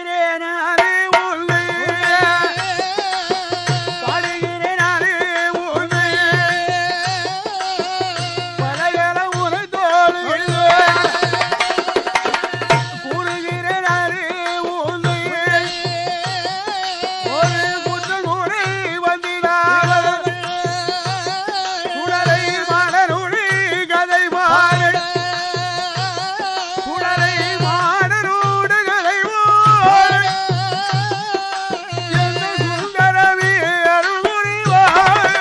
பாடுகிறேன் நானே உன்னை. பாடுகிறேன் நானே உன்னை. பலகல உரை தோளுகிறேன். கூறுகிறேன் நானே உன்னை. ஒரு குற்றங்குறை வந்திடாமல் குடலை மலருளி கதை பாடு குடலை மாடனோடு கதை பாடு எந்த சுந்தரவி அருள்புரிவாய்.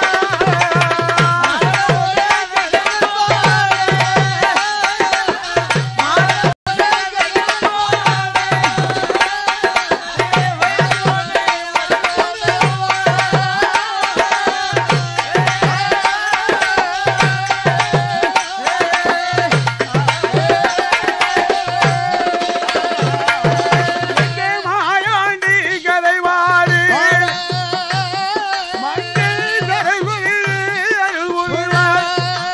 எங்கே மாயாண்டி கதை பாடு மண்ணில் தரைகுறி அருள்புரிவாய்.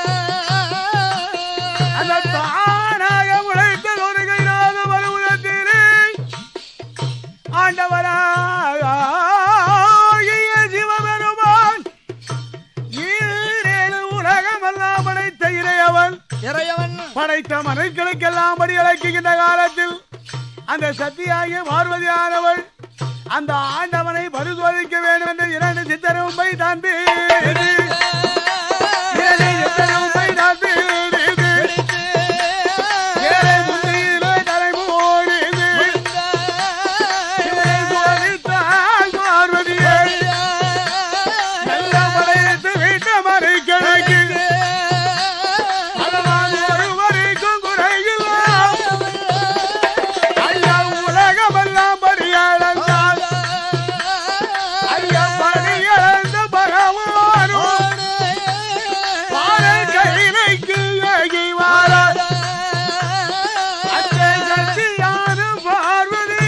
அந்த தானாக உழைத்த தொழுகையினாத மறுபுறத்திலே ஆண்டவராகிய சிவபெருமான் ஈரேழு உலகமெல்லாம் படைத்த இறையவன் இறையவன் படைத்த மனுக்களுக்கெல்லாம் படி அழைக்கின்ற காலத்தில் அந்த சத்தியாகிய பார்வதியானவள் அந்த ஆண்டவனை பரிசோதிக்க வேண்டும் என்று இரண்டு சித்தரும் போய் தான் பேரு இரண்டு சித்தரும் போய் தான் பேரு ஏழை முந்தியிலே தலைமூடிது. இவரை சோதித்தாள் பார்வதியை. நல்ல படையத்து வீட்டு மறுக்கணக்கு. அதனால் ஒருவருக்கும் குறையில்லை. ஐயா உலகமெல்லாம் பரியாளந்தால் ஐயா பரியாளந்த பகவானும் பாரல் கைலைக்கு ஏகி வாரார். அத்தை சக்தியான பார்வதி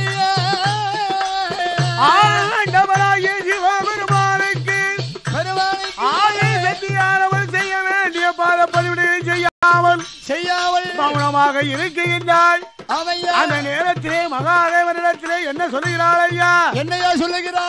ஆண்டவராகிய சிவபெருமானுக்கு ஆலை சக்தியானவள் செய்ய வேண்டிய பாத பதிவினை செய்யாமல் செய்யாமல் மௌனமாக இருக்கின்றாள் அவையா அந்த நேரத்திலே மகாதேவனிடத்திலே என்ன சொல்லுகிறாள் ஐயா என்னையா சொல்லுகிறா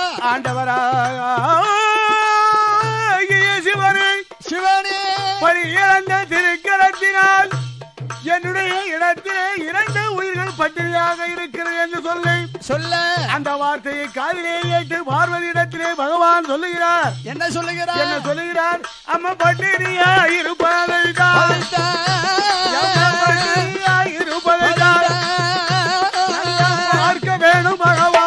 ஆண்டவராகிய சிவனை சிவனே பணி இழந்த திருக்கரத்தினால் என்னுடைய இடத்திலே இரண்டு உயிர்கள் பட்டினியாக இருக்கிறது என்று சொல்லி சொல்ல அந்த வார்த்தையை காதிலே ஏற்று பார்வதி இடத்திலே பகவான் சொல்லுகிறார் என்ன சொல்லுகிறா என்ன சொல்லுகிறார் அம்மா பட்டினியா இருப்பதை தான் அம்மா பட்டினியா இருப்பதை தான் பார்க்க வேணும் பகவான்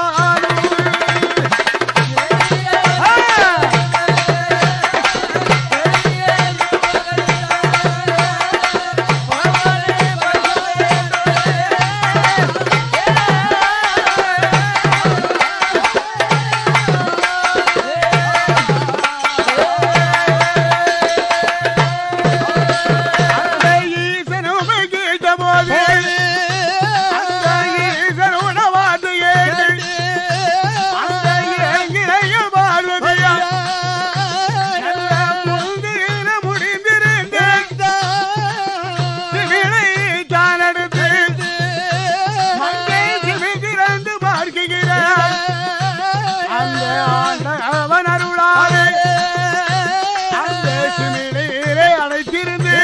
அந்த ஈசனும் கேட்ட போது அந்த ஈசனோட வார்த்தை கேட்டு அந்த இளைய பார்வதியா நல்ல முந்தியில முடிந்திருந்த சிவிலை தான் எடுத்து மங்கை சிமிதிறந்து பார்க்கிறார் அந்த ஆண்டவன் அருளாலே அந்த சிமிலையிலே அடைத்திருந்து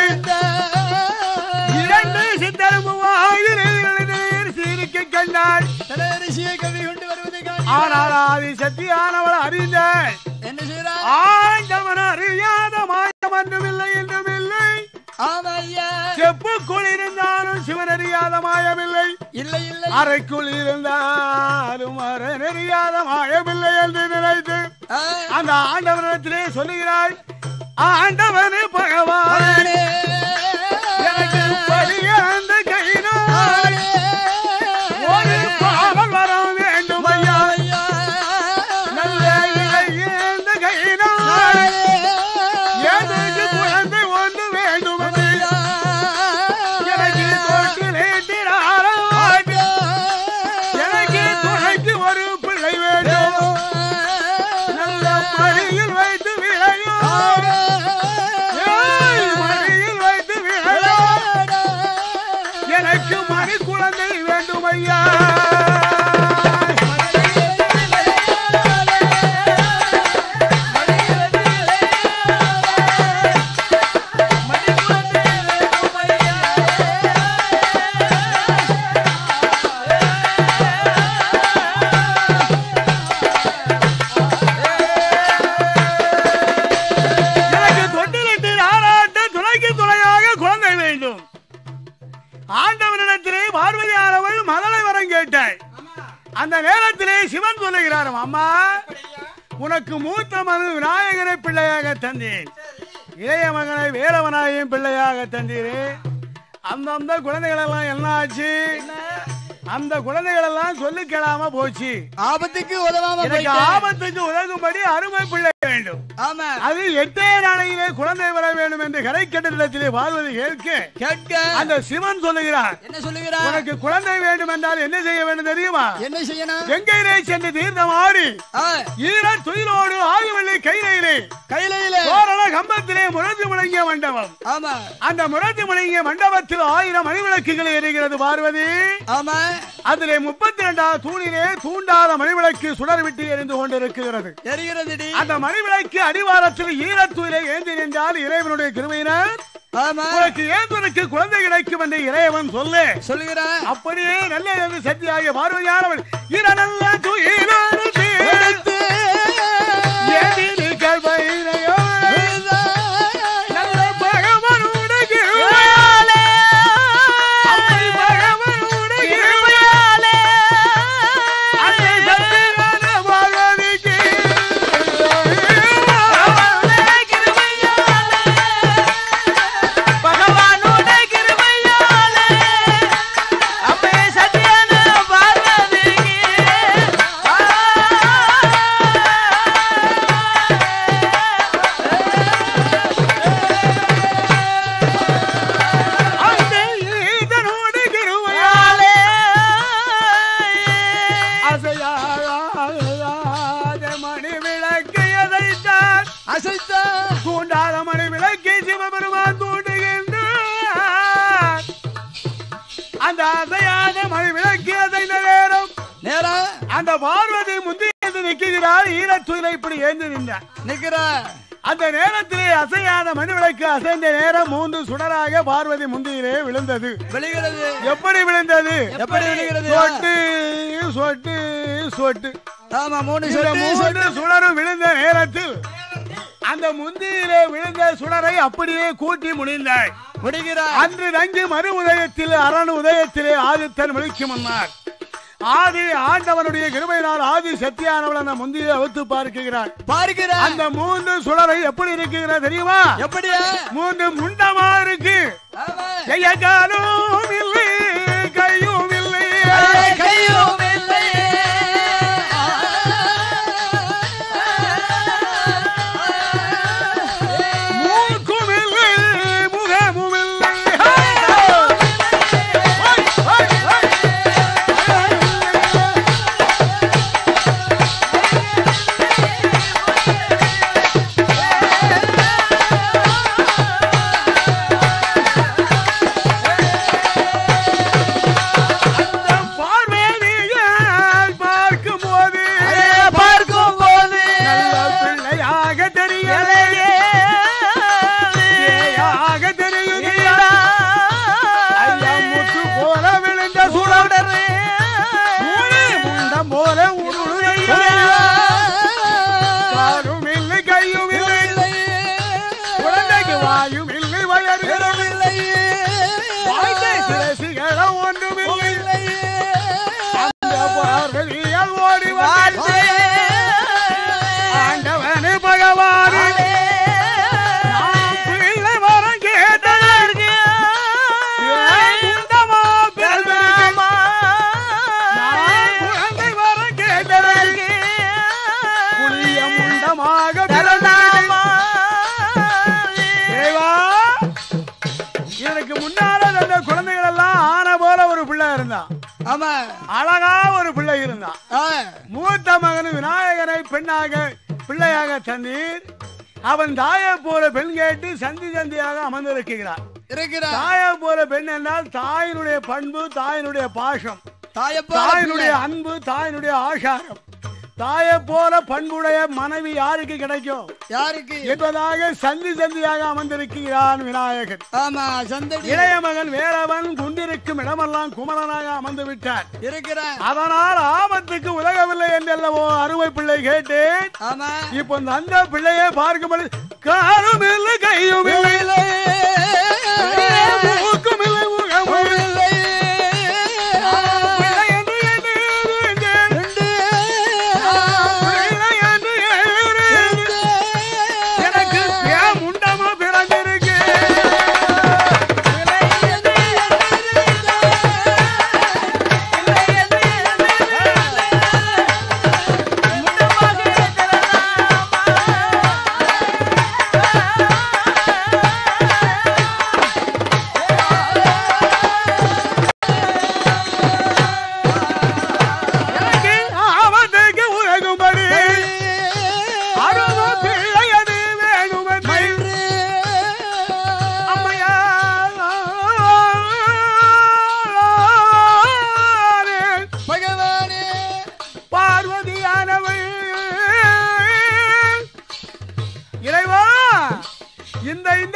இரண்டு சித்தரும் ஆயிரம் சீருக்கு கண்டாள் தலையரிசியை கவி கொண்டு வருவதை காணி ஆனால் ஆதி சக்தியானவள் அறிந்த என்ன செய்யறா ஆண்டவன் அறியாத மாயம் ஒன்றும் இல்லை என்றும் இல்லை ஆமையா செப்புக்குள் இருந்தாலும் சிவன் அறியாத மாயமில்லை இல்லை இல்லை அறைக்குள் இருந்தாலும் அரண் அறியாத மாயமில்லை என்று நினைத்து ஆ, அந்த ஆண்டவனிடத்திலே சொல்லுகிறாள் ஆண்டவன் பகவான் எனக்கு பலிய அந்த கையினால் ஒரு பாவல் வர வேண்டும் ஐயா நல்ல இளைய அந்த கையினால் எனக்கு குழந்தை ஒன்று வேண்டும் ஐயா. எனக்கு தொட்டிலேட்டினாரா எனக்கு துணைக்கு ஒரு பிள்ளை வேண்டும் நல்ல மடியில் வைத்து விளையும் ஏய், மடியில் வைத்து விளையும் அந்த நேரத்திலே சிவன் சொல்லுகிறார் அம்மா உனக்கு மூத்த மகன் விநாயகரை பிள்ளையாக தந்தேன் இளைய மகனை வேலவனாயும் பிள்ளையாக தந்தீரே அந்தந்த குழந்தைகள் எல்லாம் என்ன ஆச்சு அந்த குழந்தைகள் எல்லாம் சொல்லி கேளாம போச்சு ஆபத்துக்கு உதவாம எனக்கு போயிட்டேன். ஆபத்துக்கு உதவும்படி அருமை பிள்ளை வேண்டும் ஆமா அது எட்டே நாளையிலே குழந்தை வர வேண்டும் என்று கரைக்கட்டிடத்திலே பார்வதி கேட்க கேட்க அந்த சிவன் சொல்லுகிறார் என்ன சொல்லுகிறார் உனக்கு குழந்தை வேண்டும் என்றால் என்ன செய்ய வேண்டும் தெரியுமா என்ன செய்யணும் எங்கையிலே சென்று தீர்த்தம் ஆடி ஆ, ஈர துயிலோடு ஆயுவள்ளி கையிலே கையில தோரண கம்பத்திலே முரத்து முழங்கிய மண்டபம் ஆமா அந்த முரத்து முழங்கிய மண்டபத்தில் ஆயிரம் மணிவிளக்குகள் எரிகிறது பார்வதி ஆமா அதிலே முப்பத்தி இரண்டாவது தூணிலே தூண்டாத மணிவிளக்கு சுடர் விட்டு எரிந்து கொண்டிருக்கிறது எரிகிறதுடி அந்த மணிவிளக்கு அடிவாரத்தில் ஈரத்துயிலை ஏந்தி நின்றால் இறைவனுடைய கிருமையினர் ஆமா உனக்கு ஏந்தனுக்கு குழந்தை கிடைக்கும் என்று இறைவன் சொல்லு சொல்லுகிறார் அப்படியே நல்ல என்று சக்தியாகிய பார்வதியானவள் இரநல்ல துயிலோடு எடுத்து எதிரிகள் பயிரையோ விழுந்தாய். நல்ல பகவனுடைய கிருபையாலே, அம்மை பகவனுடைய கிருபையாலே, அன்னை சத்தியமான பார்வதிக்கு பகவானுடைய கிருபையாலே அப்பே சத்தியான பார்வதிக்கு அன்னை ஈதனோடு கிருபையாலே, அசையாத மணி விளக்கு எதைத்தான் அசைத்தா தூண்டாத மணி விளக்கை சிவபெருமான் தூண்டுகின்றார் அந்த அசையாத மணி விளக்கு அசைந்த நேரம் நேரா அந்த பார்வதி முந்தைய நிற்கிறார் ஈரத்துயிலை இப்படி ஏந்தி நின்றார் நிக்கிறா அந்த நேரத்திலே அசையாத மணி விளக்கு அசைந்த நேரம் மூன்று சுடராக பார்வதி முந்தியிலே விழுந்தது விழுகிறது எப்படி விழுந்தது எப்படி விழுகிறது சொட்டு சொட்டு சொட்டு ஆமா மூணு இந்த சொட்டு மூன்று சுடரும் விழுந்த நேரத்தில் அந்த முந்தியிலே விழுந்த சுடரை அப்படியே கூட்டி முடிந்தாய் முடிகிறா அன்று தங்கி மறு உதயத்தில் அரண் உதயத்திலே ஆதித்தன் விழிக்கு முன்னார் ஆதி ஆண்டவனுடைய கிருபையினால் ஆதி சத்தியானவள் அந்த முந்தியை அவுத்து பார்க்கிறார் பார்க்கிறா அந்த மூன்று சுடரை எப்படி இருக்குங்கிறது தெரியுமா எப்படியா மூன்று முண்டமா இருக்கு ஆமா கைய காலும் இல்லை கையும் இல்லை கையும் இல்லை மூக்கும் இல்லை முகமும் இல்லை அந்த பார்வேதியால் பார்க்கும்போது பார்க்கும் போது நல்ல பிள்ளையாக தெரியலையே ஏயாக தெரியுதா ஐயா முத்து போல விழுந்த சுடர் மூளை முண்டம் போல உருளையா காலும் இல்லை கையும் இல்லை குழந்தைக்கு வாயும் இல்லை வயறுகளும் இல்லை வாழ்க்கை சிரசிகளும் ஒன்றும் இல்லை அந்த பார்வதியால் ஓடி வந்து ஆண்டவனே பகவானே நான் பிள்ளை வரம் கேட்டதற்கு ஏன் முண்டமா பிறந்தேன்? நான் குழந்தை வரம் கேட்டதற்கு புளிய முண்டமாக பிறந்தேன். தேவா எனக்கு முன்னால அந்த குழந்தைகள் எல்லாம் ஆன போல ஒரு பிள்ளை இருந்தான் ஆமா அழகா ஒரு பிள்ளை இருந்தான் ஆ, மூத்த மகன் விநாயகரை பெண்ணாக பிள்ளையாக தந்தீர் அவன் தாயை போல பெண் கேட்டு சந்தி சந்தியாக அமர்ந்திருக்கிறார் இருக்கிறா தாயை போல பெண் என்றால் தாயினுடைய பண்பு தாயினுடைய பாசம் தாயப்பா தாயினுடைய அன்பு தாயினுடைய ஆசாரம் தாயை போல பண்புடைய மனைவி யாருக்கு கிடைக்கும் யாருக்கு என்பதாக சந்தி சந்தியாக அமர்ந்திருக்கிறான் விநாயகன் ஆமா சந்தடி இளைய மகன் வேறவன் குண்டிருக்கும் இடமெல்லாம் குமரனாக அமர்ந்து விட்டார் இருக்கிற அதனால் ஆபத்துக்கு உதகவில்லை என்றல்லவோ அறுவை பிள்ளை கேட்டேன் ஆமா இப்போ இந்த அந்த பிள்ளையை பார்க்கும்போது காலும் இல்லை கையும் இல்லை மூக்கும் இல்லை முகமும் இல்லை. பிள்ளை என்று எண்ணி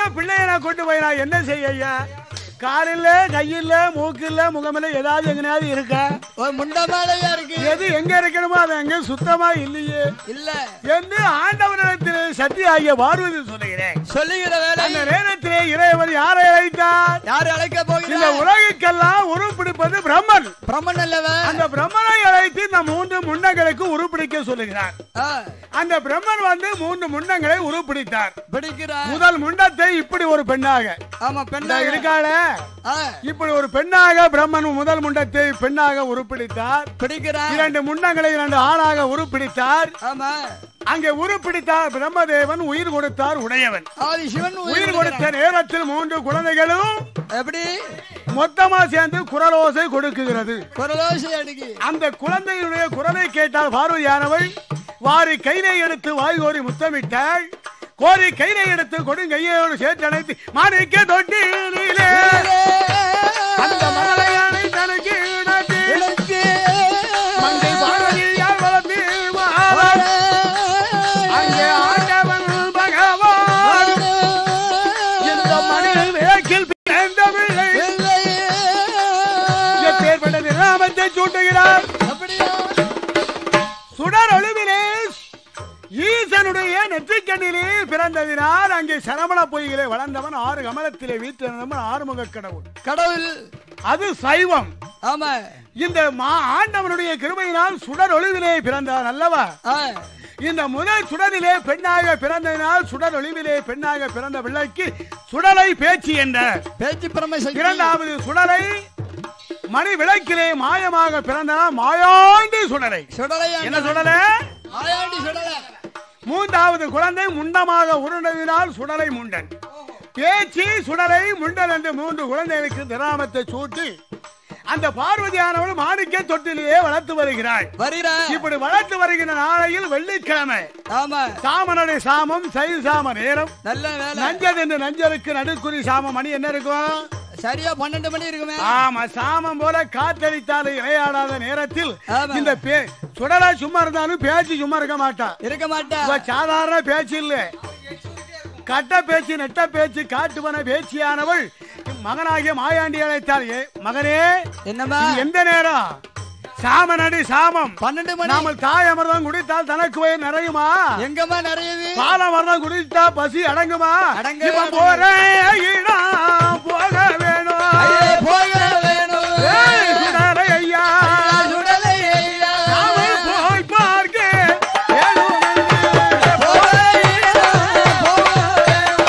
பிள்ளைய கொண்டு போய் நான் என்ன செய்ய ஐயா காலில்ல கையில்ல மூக்கில்ல முகமில்ல ஏதாவது எங்கனையாவது இருக்கா ஒரு முண்டமாலையா இருக்கு எது எங்க இருக்கணுமோ அது அங்க சுத்தமா இல்லையே இல்ல என்று ஆண்டவனிடத்தில் சக்தி ஆகிய பார்வதி சொல்லுகிறேன் சொல்லுகிற வேலை அந்த நேரத்திலே இறைவன் யாரை அழைத்தார் யாரு அழைக்க இந்த போகிறார் உலகுக்கெல்லாம் உருப்பிடிப்பது பிரம்மன் பிரம்மன் அல்லவன் அந்த பிரம்மனை அழைத்து இந்த மூன்று முண்டங்களுக்கு உருப்பிடிக்க சொல்லுகிறார் ஆ, அந்த பிரம்மன் வந்து மூன்று முண்டங்களை உருப்பிடித்தார் பிடிக்கிறார் முதல் முண்டத்தை இப்படி ஒரு பெண்ணாக ஆமா இந்த பெண்ணா இருக்காள ஆ, இப்படி ஒரு பெண்ணாக பிரம்மன் முதல் முண்டத்தை பெண்ணாக உருப்பிடித்தார் பிடிக்கிறார் இரண்டு முண்டங்களை இரண்டு ஆணாக உருப்பிடித்தார் ஆமா அங்கே உருப்பிடித்தார் பிரம்மதேவன் உயிர் கொடுத்தார் உடையவன் ஆதி சிவன் உயிர் கொடுத்த நேரத்தில் மூன்று குழந்தைகளும் எப்படி மொத்தமா சேர்ந்து குரலோசை கொடுக்குகிறது குரலோசை அடிக்கு அந்த குழந்தையுடைய குரலை கேட்டால் பார்வையானவள் வாரி கையை எடுத்து வாய்கோரி முத்தமிட்டாள் கோரி கையை எடுத்து கொடுங்கையோடு சேர்த்து அணைத்து மாணிக்க தொட்டிலே அந்த மகளையானை தனக்கு இணைத்து எனக்கு மங்கை பார்வதியால் வளர்ந்து வாழ அங்கே ஆண்டவன் பகவான் இந்த மனித வேக்கில் பிறந்தவில்லை எப்பேற்பட்ட நிராமத்தை சூட்டுகிறார் அப்படியா சுடர் ஒளிவிலே ஈசனுடைய நெற்றிக்கண்ணிலே பிறந்ததினால் அங்கே சரவண பொய்களே வளர்ந்தவன் ஆறு கமலத்திலே வீட்டிருந்தவன் ஆறுமுக கடவுள் கடவுள் அது சைவம் ஆமா இந்த மா ஆண்டவனுடைய கிருபையினால் சுடர் ஒளிவிலே பிறந்தான் அல்லவா ஆ, இந்த முதல் சுடரிலே பெண்ணாக பிறந்ததினால் சுடர் ஒளிவிலே பெண்ணாக பிறந்த பிள்ளைக்கு சுடலை பேச்சு என்ற பேச்சு பிரமசக்தி இரண்டாவது சுடலை மணி விளக்கிலே மாயமாக பிறந்தனால் மாயாண்டி சுடலை சுடலையா என்ன சுடலை ஆயாண்டி சுடல மூன்றாவது குழந்தை முண்டமாக உருண்டதினால் சுடலை முண்டன் பேச்சு சுடலை முண்டன் என்று மூன்று குழந்தைகளுக்கு திராமத்தை சூட்டி அந்த பார்வதியானவள் மாணிக்க தொட்டிலேயே வளர்த்து வருகிறாள் வருகிறா இப்படி வளர்த்து வருகிற நாளையில் வெள்ளிக்கிழமை ஆமா சாமனுடைய சாமம் சைவ சாம நேரம் நல்ல வேலை நஞ்சது என்று நஞ்சருக்கு நடுக்குறி சாம மணி என்ன இருக்கும் சரியா பன்னெண்டு மணி இருக்குமே ஆமா சாமம் போல காத்தடித்தாலும் இறையாடாத நேரத்தில் ஆமா. இந்த பே சுடலா சும்மா இருந்தாலும் பேச்சு சும்மா இருக்க மாட்டா இருக்க மாட்டா இவ சாதாரண பேச்சு இல்ல கட்ட பேச்சு நெட்ட பேச்சு காட்டுவன பேச்சியானவள் மகனாகிய மாயாண்டி அழைத்தார் ஏ, மகனே என்னம்மா இது எந்த நேரம் சாமனடி சாமம் பன்னெண்டு மணி நாமல் தாய் அமிர்தம் குடித்தால் தனக்கு வயிறு நிறையுமா எங்கம்மா நிறையுது பால அமிர்தம் குடித்தா பசி அடங்குமா அடங்கவே இவன் அடங்காது. போற இடம் போக வேணும் ஐயே, போக வேணும் ஏய், சுடலை ஐயா சுடலை ஐயா. நாமல் போய் பார்க்க வேணும் என்று. போக வேணும், போக வேணும்.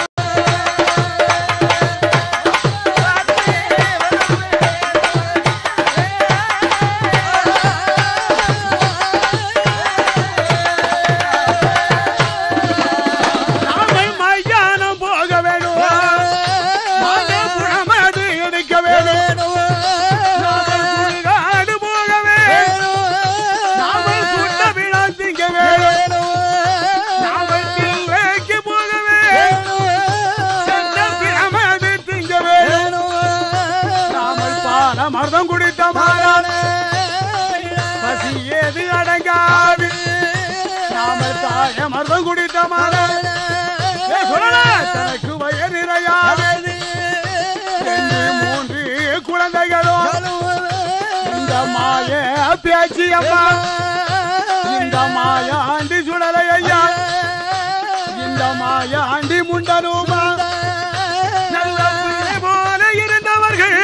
நாமல் மையானம் போக வேணும் மாதபுரம் அது எடுக்க வேணும் நாமல் சுடுகாடு போக வேணும் நாமல் சுட்ட விழா திங்க வேணும் நாமல் தில்லைக்கு போக வேணும் சென்ற பிரமது திங்க வேணும் நாமல் பால மருதம் குடித்த மாறான பசி ஏது அடங்காது நாமல் தாய மருதம் குடித்த மாறான தனக்கு வயது நிறையாது ரெண்டு மூன்று குழந்தைகளும் இந்த மாய பேச்சு அம்மா இந்த மாயாண்டி சுடலை ஐயா இந்த மாயாண்டி முண்டனுமா நல்ல பிள்ளை போல இருந்தவர்கள்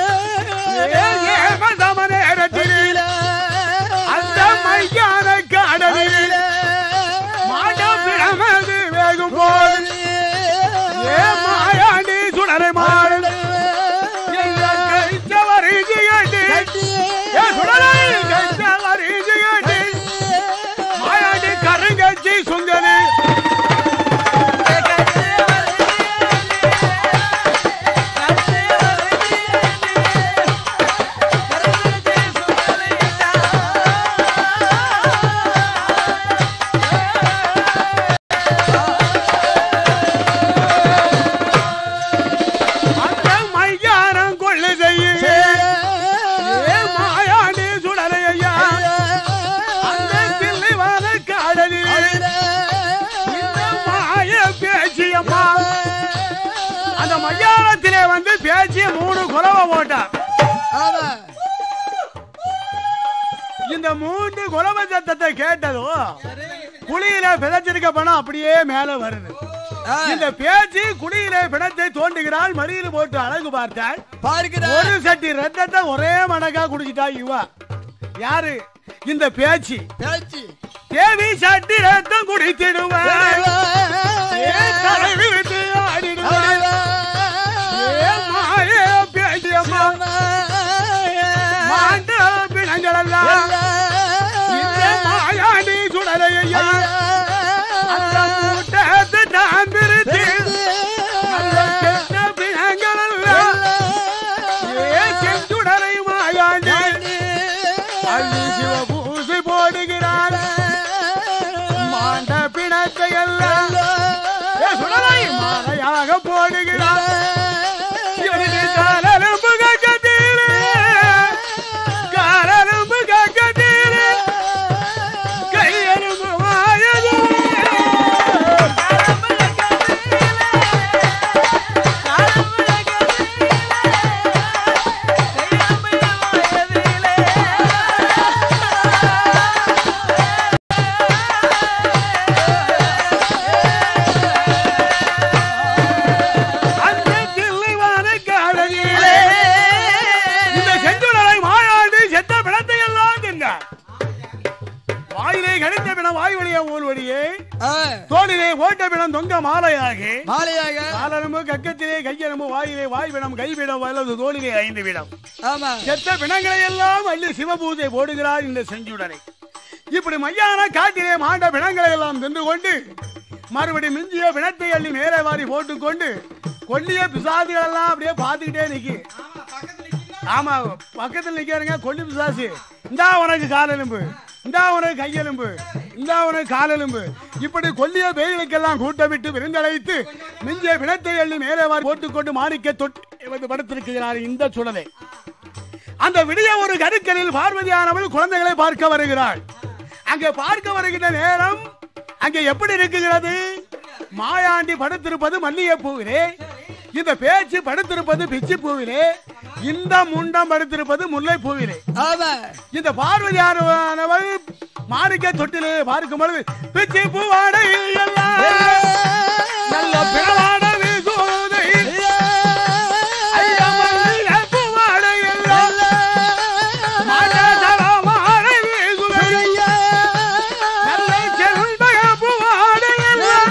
ஏக சம நேரத்தில் அந்த மையான கடலில் மாட பிரமது வேகும் போது ஏ மாயாண்டி சுடலை மாறல் எல்லாம் கைத்தவர் கேட்டு ஏ சுடலை கைத்தவர் கேட்டு மாயாண்டி கருங்கச்சி சுங்கலி ஆமா இந்த மூன்று குலம சத்தத்தை கேட்டதும் குழியில பிணைச்சிருக்க பணம் அப்படியே மேல வருது ஆ, இந்த பேச்சு குழியில பிணத்தை தோண்டுகிறாள் மடியில் போட்டு அழகு பார்த்தாள் பார்க்கிறா ஒரு சட்டி ரத்தத்தை ஒரே மடக்கா குடிச்சிட்டா இவா யாரு இந்த பேச்சு பேச்சு தேவி சட்டி ரத்தம் குடித்திடுவாள் ஏ தலைவி விட்டு ஆடிடுவாள் ஏ மாயே பேச்சியம்மா மாண்ட பிணங்களெல்லாம் இந்த மாயாண்டி சுடலையா அந்த மூட்டத்தை தான் பிரித்து அந்த கெட்ட பிணங்களெல்லாம் ஏ செஞ்சுடலை மாயாண்டி அள்ளி சிவபூசி போடுகிறார் மாண்ட பிணத்தை எல்லாம் ஏ சுடலை மாலையாக போடுகிறார் இவனுக்கு காலெலும்பு கக்கத்தீரு காலெலும்பு கக்கத்தீரு கையெலும்பு மாயது அந்த தில்லைவான காலனிலே இந்த செஞ்சுடலை மாயாண்டி செத்த பிணத்தை எல்லாம் தின்றார் வாயிலே கடித்த பிணம் வாய் வழியா ஊர் வழியே தோளிலே ஓட்ட பிணம் தொங்க மாலையாகி மாலையாக காலெலும்பு கக்கத்திலே கையெலும்பு வாயிலே வாய் பிணம் கைவிடம் வலது தோளிலே ஐந்து விடம் ஆமா செத்த பிணங்களை எல்லாம் அள்ளி சிவபூஜை போடுகிறார் இந்த செஞ்சுடனை இப்படி மையான காட்டிலே மாண்ட பிணங்களை எல்லாம் தின்று கொண்டு மறுபடி மிஞ்சிய பிணத்தை அள்ளி மேலே வாரி போட்டுக்கொண்டு கொல்லிய பிசாசுகள் எல்லாம் அப்படியே பார்த்துக்கிட்டே நிக்கி ஆமா பக்கத்துல நிக்கிறங்க கொல்லி பிசாசு இந்தா உனக்கு காலெலும்பு இந்தா உனக்கு கையெலும்பு இந்தா உனக்கு காலெலும்பு இப்படி கொல்லிய பேய்களுக்கெல்லாம் கூட்டமிட்டு விருந்தழைத்து மிஞ்சிய பிணத்தை அள்ளி மேலே வாரி போட்டுக்கொண்டு மாணிக்க தொட்டு வந்து படுத்திருக்கிறார் இந்த சுடலை அந்த விடிய ஒரு கருக்கலில் பார்வதியானவள் குழந்தைகளை பார்க்க வருகிறாள் அங்கே பார்க்க வருகின்ற நேரம் அங்கே எப்படி இருக்குகிறது மாயாண்டி படுத்திருப்பது மல்லிகை பூவிலே இந்த பேச்சு படுத்திருப்பது பிச்சி பூவிலே இந்த முண்டம் படுத்திருப்பது முல்லை பூவிலே ஆமா இந்த பார்வதியானவள் மாணிக்க தொட்டிலே பார்க்கும் பொழுது பிச்சி பூவாடை எல்லாம் நல்ல பிறவாட வீசுவதை ஐயா மல்லிகை பூவாடை எல்லாம் மாடதளமாடை வீசுவதை நல்ல செல்வக பூவாடை எல்லாம்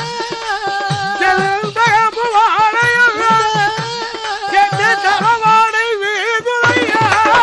செல்வக பூவாடை எல்லாம் சென்று தளவாடை வீசுதையா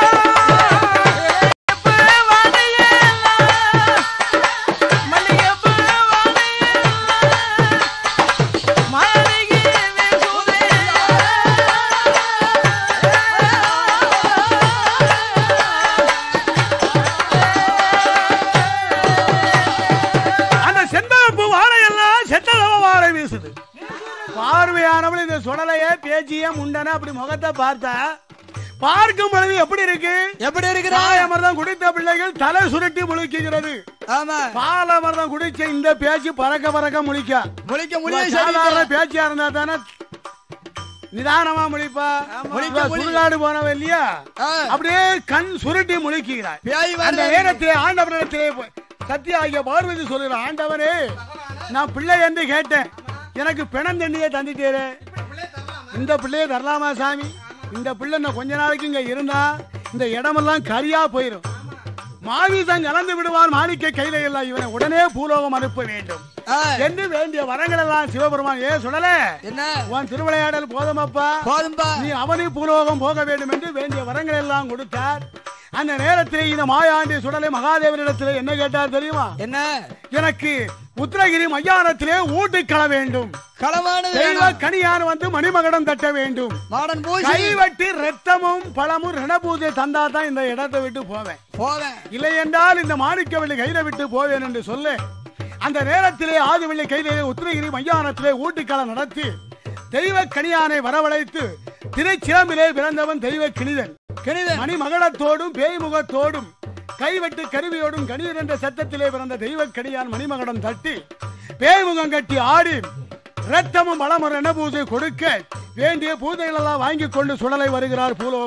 அந்த செண்பகப்பூ வாழையெல்லாம் செத்தளவ வாழை வீசுது பார்வையானவள் இந்த சுடலைய பேச்சிய முண்டன அப்படி முகத்தை பார்த்தா பார்க்கும் பொழுது எப்படி இருக்கு எப்படி இருக்கிறா சாயமர்தம் குடித்த பிள்ளைகள் தலை சுருட்டி முழிக்குகிறது ஆமா பாலமர்தம் குடிச்ச இந்த பேச்சு பறக்க பறக்க முழிக்கா முழிக்க முடிய சாதாரண பேச்சியா இருந்தா தானே நிதானமா முழிப்பா முழிக்க இவ முழி. சுடுகாடு போனவ இல்லையா ஆ. அப்படியே கண் சுருட்டி முழிக்கிறார் பேய் அந்த வருது நேரத்திலே ஆண்டவனிடத்திலே போ- சத்திய ஆகிய பார்வதி சொல்லுற ஆண்டவரே நான் பிள்ளை என்று கேட்டேன் எனக்கு பிணம் தண்ணியை தந்துட்டேரு இந்த பிள்ளையை தரலாமா சாமி இந்த பிள்ளை இன்னும் கொஞ்ச நாளைக்கு இங்க இருந்தா இந்த இடமெல்லாம் கரியா போயிடும் மாவீசம் கலந்து விடுவான் மாணிக்க கையில எல்லாம் இவனை உடனே பூலோகம் அனுப்ப வேண்டும் ஆ, என்று வேண்டிய வரங்கள் எல்லாம் சிவபெருமான் ஏன் சொல்லல என்ன உன் திருவிளையாடல் போதுமப்பா போதும்பா நீ அவனி பூலோகம் போக வேண்டும் என்று வேண்டிய வரங்கள் எல்லாம் கொடுத்தார் அந்த நேரத்தில் இந்த மாயாண்டி சுடலை மகாதேவனிடத்தில் என்ன கேட்டார் தெரியுமா என்ன எனக்கு உத்தரகிரி மையானத்திலே ஊட்டுக்கள வேண்டும் களமானது தெய்வ வேணும். கனியான் வந்து மணிமகடம் தட்ட வேண்டும் மாடன் பூசி கைவட்டி ரத்தமும் பழமும் ரணபூஜை தந்தா தான் இந்த இடத்தை விட்டு போவேன் போவேன் இல்லை என்றால் இந்த மாணிக்கவள்ளி கையில விட்டு போவேன் என்று சொல்ல அந்த நேரத்திலே ஆதிவள்ளி கையிலே உத்திரகிரி மையானத்திலே ஊட்டுக்களம் நடத்தி தெய்வ கனியானை வரவழைத்து திருச்சிலம்பிலே பிறந்தவன் தெய்வ கிணிதன் கிணிதன் மணிமகடத்தோடும் பேய்முகத்தோடும் கைவெட்டு கருவியோடும் கணீர் என்ற சத்தத்திலே பிறந்த தெய்வ கடியான் மணிமகடம் தட்டி பேய்முகம் கட்டி ஆடி ரத்தமும் பலமும் பூஜை கொடுக்க வேண்டிய பூஜைகள் எல்லாம் வாங்கி கொண்டு சுடலை வருகிறார் பூலோகம்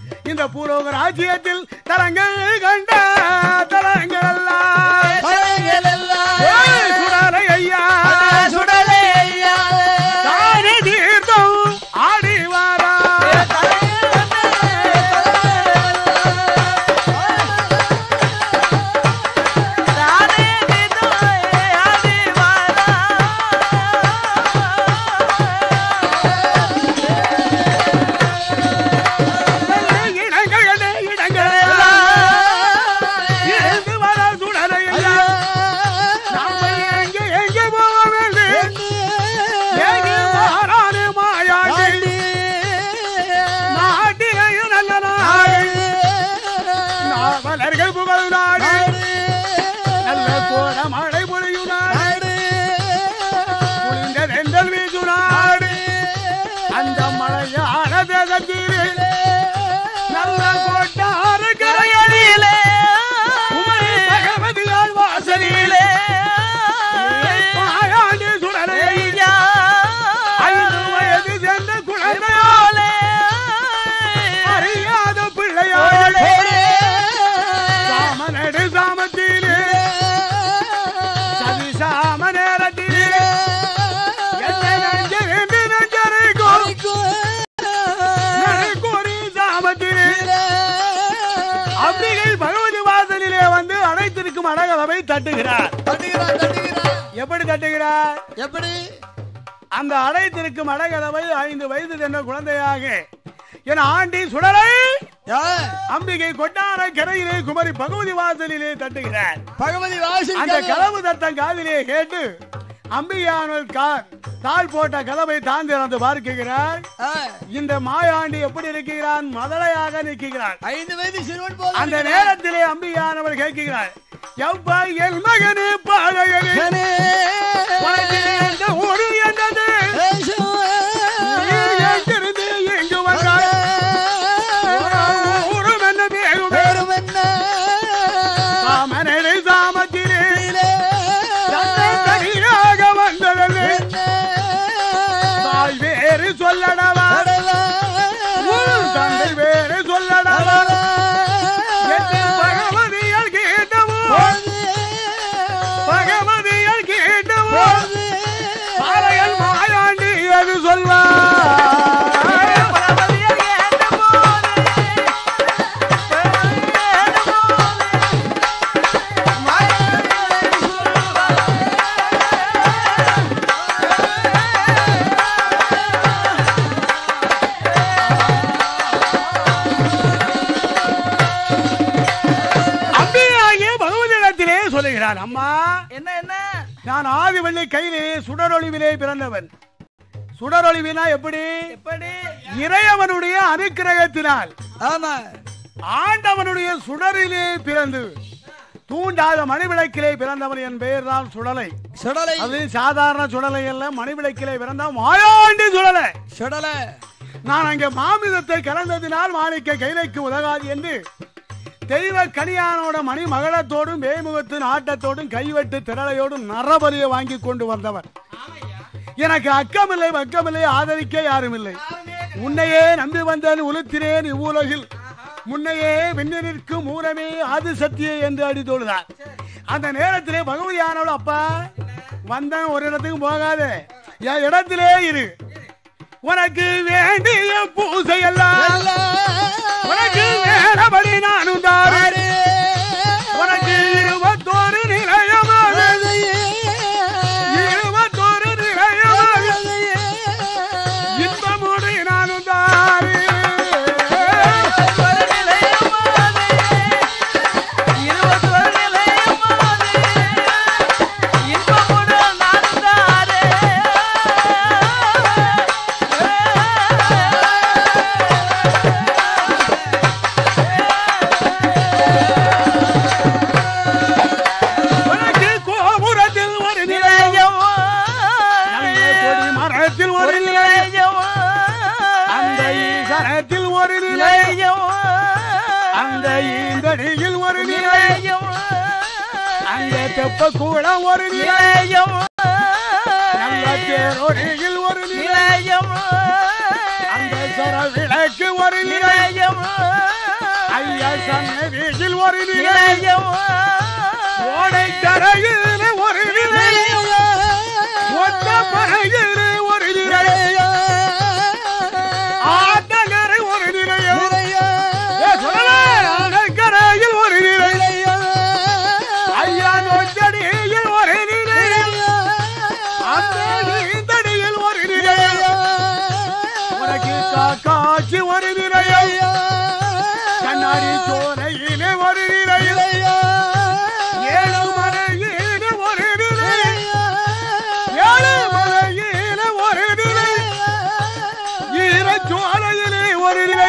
இந்த பூலோக ராஜ்யத்தில் தலங்கள் கண்ட தலங்கள் எல்லாம் பழங்கள் எல்லாம் ஏய், சுடலை ஐயா சுடலை ஐயா தானே தீர்த்தம் ஆடி வாரா இடங்களே இடங்களே இருந்து வர சுடலை ஐயா நாம எங்க எங்க போக வேண்டும் எங்க மாறானே மாயாண்டி நாட்டிலையும் நல்ல நாடு நாவலர்கள் புகழ் நாடு நல்ல கோட மழை பொழியும் நாடு குளிர்ந்த வெந்தல் வீசு நாடு அந்த மழையான தேசத்திலே நல்ல கோட்டார கரையடியிலே உமை பகவதியால் வாசலிலே மாயாண்டி சுடலை ஐந்து வயது சென்ற குழந்தையாலே அறியாத பிள்ளையாலே சாமனடு சாமத்திலே சதி சாம நேரத்திலே என்னை நெஞ்சு என்று நெஞ்சரைக்கும் நடைக்கோரி சாமத்திலே அம்பிகை பகவதி வாசலிலே வந்து அனைத்திற்கும் அடகதவை தட்டுகிறார் தட்டுகிறார், தட்டுகிறார். எப்படி தட்டுகிறார் எப்படி அந்த அடைத்திருக்கும் அடகதவை ஐந்து வயது சென்ற குழந்தையாக என் ஆண்டி சுடலை யா, அம்பிகை கொட்டார கரையிலே குமரி பகவதி வாசலிலே தட்டுகிறார் பகவதி வாசல் அந்த கதவு. கதவு தத்தம் காதிலே கேட்டு அம்பிகையானவர் கா- தாழ் போட்ட கதவை தான் திறந்து பார்க்கிறார் ஆ, இந்த மாயாண்டி எப்படி இருக்கிறான் மதலையாக நிற்கிறான் ஐந்து வயது சிறுவன் போல அந்த இருக்கிறார். நேரத்திலே அம்பிகையானவர் கேட்கிறார் எவ்வா என் மகனே பாடகனே மகனே, உனக்கு இந்த ஊரு என்னது இயேசுவே, நீ எங்கிருந்து இங்கு வந்தாய் ஊரும் என்ன பேரும் பேரும் என்ன? சாமனடை சாமத்திலே இலே, தன்னை தனியாக வந்ததல்ல என்ன? தாய் வேறு சொல்லடவா கடவா, உன் தந்தை வேறு சொல்லடவா கடவா, என்று பகவதியால் கேட்டவோ போது, பகவதியால் கேட்டவோ போது, பாறையல் மாயாண்டி அது சொல்வார் அம்பியாகிய பகவதியிடத்திலே சொல்லுகிறான் அம்மா என்ன என்ன நான் ஆதிவள்ளி கையிலே சுடரொளிவிலே பிறந்தவன் சுடரொளிவினா எப்படி எப்படி இறையவனுடைய அனுக்கிரகத்தினால் ஆமா ஆண்டவனுடைய சுடரிலே பிறந்து தூண்டாத மணிவிளக்கிலே பிறந்தவன் என் பெயர் தான் சுடலை சுடலை அது சாதாரண சுடலை அல்ல மணிவிளக்கிலே பிறந்த மாயாண்டி சுடலை சுடலை நான் அங்கே மாமிதத்தை கலந்ததினால் மாணிக்க கைலைக்கு உதகாது என்று தெய்வ கனியானோட மணி மகளத்தோடும் வேமுகத்தின் ஆட்டத்தோடும் கைவெட்டு திரளையோடும் நரபலியை வாங்கி கொண்டு வந்தவன் எனக்கு அக்கமில்லை வக்கமில்லை ஆதரிக்க யாரும் இல்லை உன்னையே நம்பி வந்தேன் உளுத்தினேன் இவ்வுலகில் முன்னையே விண்ணனிற்கும் மூலமே ஆதி சத்தியே என்று அடித்தொழுதார் அந்த நேரத்திலே பகவதி ஆனவள் அப்பா வந்தேன் ஒரு இடத்துக்கு போகாதே என் இடத்திலே இரு உனக்கு வேண்டிய பூசை எல்லாம் உனக்கு வேறபடி நானும் தாரு உனக்கு இருபத்தோரு நிலையமாக இருபத்தோரு நிலையமாக இன்பமோடு நானும் தாரு உனக்கு கோபுரத்தில் ஒரு நிலையம் நல்ல கொடி மரத்தில் ஒரு நிலையம் அந்த ஈசனத்தில் ஒரு நிலையம் அந்த ஈந்தடியில் ஒரு நிலையம் அந்த தெப்ப கூடம் ஒரு நிலையம் நல்ல தேரொடியில் ஒரு நிலையம் அந்த சர விளக்கு ஒரு நிலையம் ஐயா சன்னதியில் ஒரு நிலை ஓடை கரையில் ஒரு நிலை ஒத்த பறையில் ஒரு நிலை ஆட்டங்கரை ஒரு நிலையம் ஏ, சொல்லலே, ஆட்டங்கரையில் ஒரு நிலை ஐயா நொச்சடியில் ஒரு நிலை அந்த நீந்தடியில் ஒரு நிலை உனக்கு காக்காட்சி ஒரு நிலையம் கண்ணாடி சோலையிலே ஒரு நிலையம் ஏழு மலையிலே ஒரு நிலை ஏழு மலையிலே ஒரு நிலை ஈரச்சோலையிலே ஒரு நிலை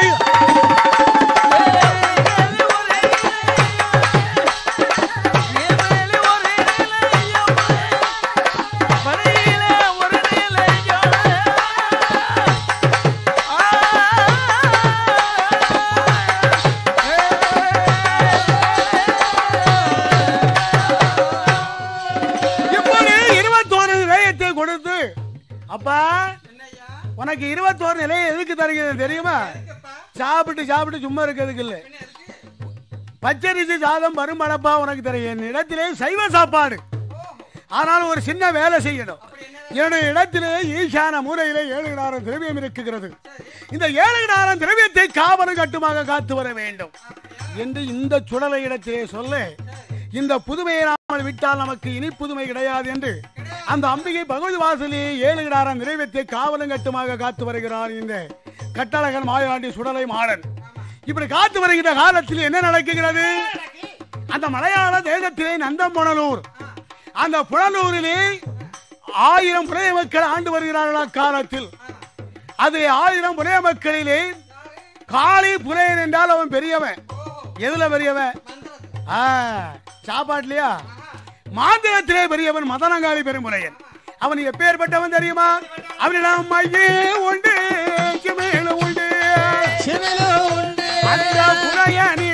இப்படி இருபத்தோரு நிலையத்தை கொடுத்து அப்பா உனக்கு இருபத்தோரு நிலையம் எதுக்கு தருகிறது தெரியுமா சாப்பிட்டு சாப்பிட்டு சும்மா இருக்கிறதுக்கு இல்ல பச்சரிசி சாதம் வருமடப்பா உனக்கு தெரியும் என் இடத்திலே சைவ சாப்பாடு ஆனால் ஒரு சின்ன வேலை செய்யணும் என்னுடைய இடத்திலே ஈசான மூலையிலே ஏழு கிடாரம் திரவியம் இருக்குகிறது இந்த ஏழு கிடாரம் திரவியத்தை காவலும் கட்டுமாக காத்து வர வேண்டும் என்று இந்த சுடலை இடத்திலே சொல்ல இந்த புதுமையை நாமல் விட்டால் நமக்கு இனி புதுமை கிடையாது என்று அந்த அம்பிகை பகவதி வாசலே ஏழு கிடாரம் நிறைவேற்றி காவலும் கட்டுமாக காத்து வருகிறார் இந்த கட்டழகன் மாயாண்டி சுடலை மாடன் இப்படி காத்து வருகின்ற காலத்தில் என்ன நடக்குகிறது அந்த மலையாள தேசத்திலே நந்தம்புணலூர் அந்த புனலூரிலே ஆயிரம் புனைய மக்கள் ஆண்டு வருகிறார்கள் அக்காலத்தில் அது ஆயிரம் புனைய மக்களிலே காளி புனையன் என்றால் அவன் பெரியவன் எதுல பெரியவன் ஆ, சாப்பாட்டுலயா மாந்திரத்திலே பெரியவன் மதனங்காளி பெருமுறையன் அவன் எப்பேற்பட்டவன் தெரியுமா அவனிடம் மையே உண்டு மேலும் உண்டு அந்த புனையனி